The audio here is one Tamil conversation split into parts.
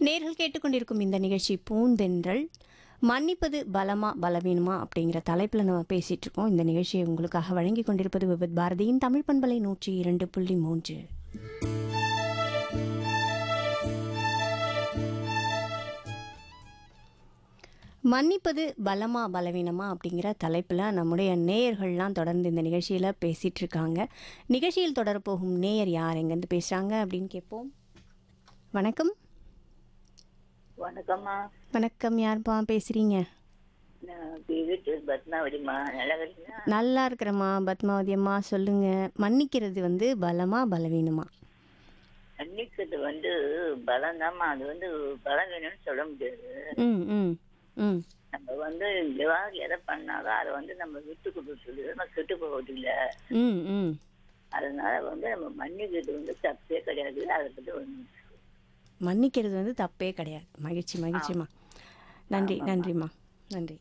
நேர்கள் கேட்டுக்கொண்டிருக்கும் இந்த நிகழ்ச்சி பூந்தென்றல் மன்னிப்பது பலமா பலவீனமா அப்படிங்கிற தலைப்பில் நம்ம பேசிட்டு இருக்கோம் இந்த நிகழ்ச்சியை உங்களுக்காக வழங்கி கொண்டிருப்பது விவித் பாரதியின் தமிழ் பண்பலை நூற்றி இரண்டு புள்ளி மூன்று மன்னிப்பது பலமா பலவீனமா அப்படிங்கிற தலைப்பில் நம்முடைய நேயர்கள்லாம் தொடர்ந்து இந்த நிகழ்ச்சியில் பேசிட்டு இருக்காங்க நிகழ்ச்சியில் தொடரப்போகும் நேயர் யார் எங்கேருந்து பேசுகிறாங்க அப்படின்னு கேட்போம் வணக்கம் வணக்கம்மா வணக்கம் யார்ப்பா பேசுறீங்க நான் வீட்டு பத்மாவதிம்மா நல்லா இருக்கீங்களா நல்லா இருக்கிறம்மா பத்மாவதி அம்மா சொல்லுங்க மன்னிக்கிறது வந்து பலமா பலவீனமா மன்னிக்கிறது வந்து பலம் அது வந்து பலம் வேணும்னு சொல்ல முடியாது ம் ம் ம் நம்ம வந்து எதாவது எதை பண்ணாலும் அதை வந்து நம்ம விட்டு கொடுத்துட்டு நம்ம கெட்டு போவது இல்லை ம் ம் அதனால வந்து நம்ம மன்னிக்கிறது வந்து தப்பே கிடையாது அதை பற்றி ஒன்று மன்னிக்கிறது வந்து தப்பே கிடையாது மகிழ்ச்சி மகிழ்ச்சிம்மா நன்றி நன்றிம்மா நன்றி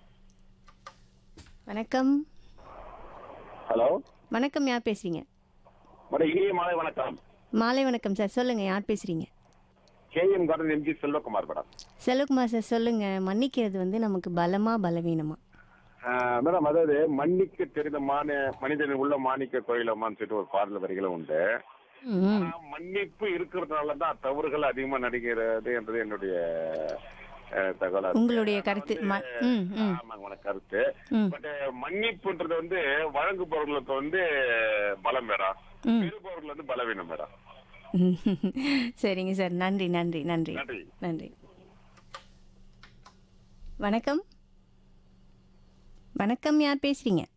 வணக்கம் ஹலோ வணக்கம் யார் பேசுறீங்க மேடம் இனிய மாலை வணக்கம் மாலை வணக்கம் சார் சொல்லுங்க யார் பேசுறீங்க KM garden MG Selvakumar madam Selvakumar sir சொல்லுங்க மன்னிக்கிறது வந்து நமக்கு பலமா பலவீனமா ஆஹ் மேடம் அதாவது மன்னிக்க தெரிந்த மான மனிதன் உள்ள மாணிக்க கோயிலம்மான்னு சொல்லிட்டு ஒரு பாடல் வரிகளும் உண்டு ம் ஆனா, மன்னிப்பு இருக்கிறதுனால தான் தவறுகள் அதிகமா நடிக்கிறது என்றது என்னுடைய ஆஹ், தகவலா இருக்கு. உங்களுடைய கருத்து ம- ம் ம் ஆமாங்க மேடம் கருத்து ம் பட் மன்னிப்புன்றது வந்து வழங்குபவர்களுக்கு வந்து பலம் வேறாம் ம். பெறுபவர்கள் வந்து பலவீனம் வேறாம் சரிங்க சார் நன்றி நன்றி நன்றி நன்றி நன்றி வணக்கம் வணக்கம் யார் பேசுறீங்க